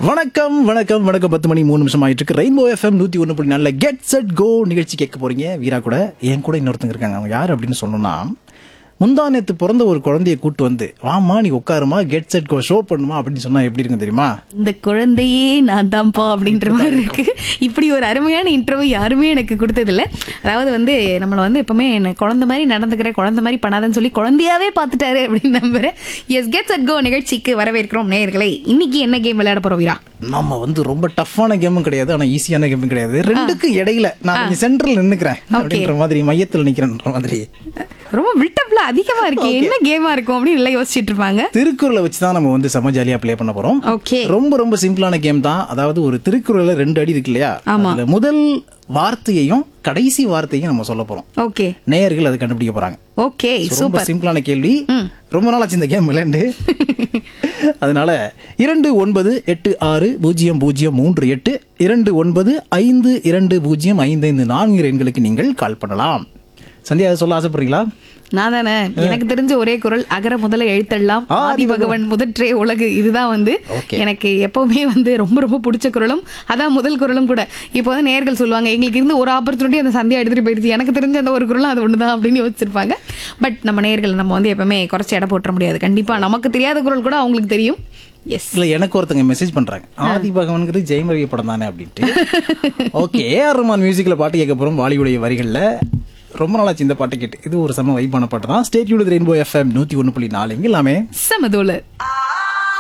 வணக்கம் வணக்கம் வணக்கம் பத்து மணி மூணு நிமிஷம் ஆயிட்டு இருக்கு ரெயின்போ எஃப்எம் நூத்தி ஒன்று புள்ளி நல்ல கெட் செட் கோ நிகழ்ச்சி கேட்க போறீங்க வீரா கூட என் கூட இன்னொருத்தங்க இருக்காங்க அவங்க யார் அப்படின்னு சொன்னோம்னா முந்தா நேத்து பிறந்த ஒரு குழந்தைய கூட்டு வந்து வாமா நீ உட்காருமா கெட் செட் கோ ஷோ பண்ணுமா அப்படின்னு சொன்னா எப்படி இருக்கும் தெரியுமா இந்த குழந்தையே நான் தான்ப்பா அப்படின்ற மாதிரி இருக்கு இப்படி ஒரு அருமையான இன்டர்வியூ யாருமே எனக்கு கொடுத்ததில்ல அதாவது வந்து நம்மளை வந்து எப்பவுமே என்ன குழந்தை மாதிரி நடந்துக்கிற குழந்தை மாதிரி பண்ணாதன்னு சொல்லி குழந்தையாவே பார்த்துட்டாரு அப்படின்னு நம்புறேன் எஸ் கெட்ஸ் அட் கோ நிகழ்ச்சிக்கு வரவேற்கிறோம் நேயர்களே இன்னைக்கு என்ன கேம் விளையாட போறோம் வீரா நம்ம வந்து ரொம்ப டஃப்பான கேமும் கிடையாது ஆனா ஈஸியான கேமும் கிடையாது ரெண்டுக்கு இடையில நான் கொஞ்சம் சென்டர்ல நின்னுக்கிறேன் அப்படின்ற மாதிரி மையத்தில் நிக்கிறேன்ற மாதிரி ரொம்ப பில்டப்ல அதிகமா இருக்கு என்ன கேமா இருக்கும் அப்படின்னு எல்லாம் யோசிச்சுட்டு இருப்பாங்க திருக்குறளை வச்சு தான் நம்ம வந்து செம ஜாலியா ப்ளே பண்ண போறோம் ஓகே ரொம்ப ரொம்ப சிம்பிளான கேம் தான் அதாவது ஒரு திருக்குறள்ல ரெண்டு அடி இருக்கு இல்லையா ஆமா. அதுல முதல் வார்த்தையையும் கடைசி வார்த்தையும் நம்ம சொல்ல போறோம் ஓகே நேயர்கள் அதை கண்டுபிடிக்க போறாங்க ஓகே So, ரொம்ப சூப்பர் சிம்பிளான கேள்வி ரொம்ப நாளாச்சு இந்த கேம் விளையாண்டு அதனால இரண்டு ஒன்பது எட்டு ஆறு பூஜ்ஜியம் பூஜ்ஜியம் மூன்று எட்டு இரண்டு ஒன்பது ஐந்து இரண்டு பூஜ்ஜியம் ஐந்து ஐந்து நான்கு எண்களுக்கு நீங்கள் கால் பண்ணலாம் சந்தியா அதை சொல்ல ஆசைப்படுறீங்களா நான் தானே எனக்கு தெரிஞ்ச ஒரே குரல் அகர முதல எழுத்தெல்லாம் ஆதி பகவன் முதற்றே உலகு இதுதான் வந்து Okay. எனக்கு எப்பவுமே வந்து ரொம்ப ரொம்ப பிடிச்ச குரலும் அதான் முதல் குரலும் கூட இப்போ வந்து நேர்கள் சொல்லுவாங்க எங்களுக்கு இருந்து ஒரு ஆப்பர்ச்சுனிட்டி அந்த சந்தியா எடுத்துட்டு போயிடுச்சு எனக்கு தெரிஞ்ச அந்த ஒரு குரலும் அது ஒண்ணுதான் அப்படின்னு யோசிச்சிருப்பாங்க பட் நம்ம நேர்கள் நம்ம வந்து எப்பவுமே குறைச்சி எடை போட்டுற முடியாது கண்டிப்பா நமக்கு தெரியாத குரல் கூட அவங்களுக்கு தெரியும் எஸ் இல்ல எனக்கு ஒருத்தங்க மெசேஜ் பண்றாங்க ஆதி பகவான்கிறது ஜெயமரவி படம் தானே அப்படின்ட்டு ஓகே ஏஆர் ரஹ்மான் மியூசிக்ல பாட்டு கேட்க போறோம் வாலிவுடைய வரிகள்ல ரொம்ப நாளாச்சு இந்த பாட்டு கேட்டு இது ஒரு செம வைப்பான பாட்டு தான் ஸ்டேட் யூனிட் ரெயின்போ எஃப்எம் நூத்தி ஒன்று புள்ளி நாலு இங்க எல்லாமே சமதோல I